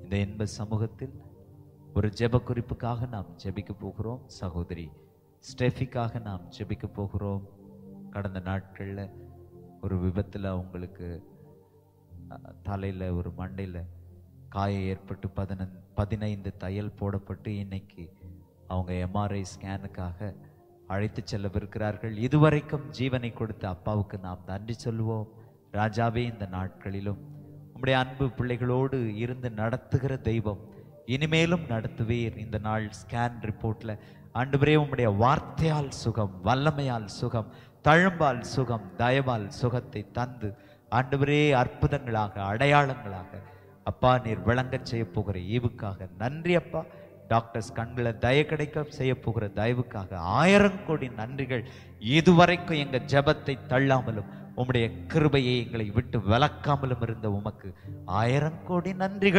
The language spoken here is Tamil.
இந்த இன்ப சமூகத்தில் ஒரு ஜெப குறிப்புக்காக நாம் ஜெபிக்க போகிறோம் சகோதரி ஸ்டெஃபிக்காக நாம் ஜெபிக்க போகிறோம் கடந்த நாட்களில் ஒரு விபத்தில் அவங்களுக்கு அஹ், தலையில ஒரு மண்டையில காயம் ஏற்பட்டு பதினஞ் பதினைந்து தையல் போடப்பட்டு இன்னைக்கு அவங்க எம்ஆர்ஐ ஸ்கேனுக்காக அழைத்து செல்லவிருக்கிறார்கள் இதுவரைக்கும் ஜீவனை கொடுத்த அப்பாவுக்கு நாம் நன்றி சொல்லுவோம் ராஜாவே இந்த நாட்களிலும் உம்முடைய அன்பு பிள்ளைகளோடு இருந்து நடத்துகிற தெய்வம் இனிமேலும் நடத்துவீர் இந்த நாள் ஸ்கேன் ரிப்போர்ட்ல ஆண்டவரே உம்முடைய வார்த்தையால் சுகம் வல்லமையால் சுகம் தழும்பால் சுகம் தயவால் சுகத்தை தந்து ஆண்டவரே அற்புதங்களாக அடையாளங்களாக அப்பா நீர் விளங்கச் செய்ய போகிற ஈவுக்காக நன்றி அப்பா டாக்டர்ஸ் கண்களை தய கிடைக்க செய்ய போகிற தயவுக்காக ஆயிரம் கோடி நன்றிகள் இதுவரைக்கும் எங்க ஜெபத்தை தள்ளாமலும் உம்முடைய கிருபையை எங்களை விட்டு விலக்காமலும் இருந்த உமக்கு ஆயிரம் கோடி நன்றிகள்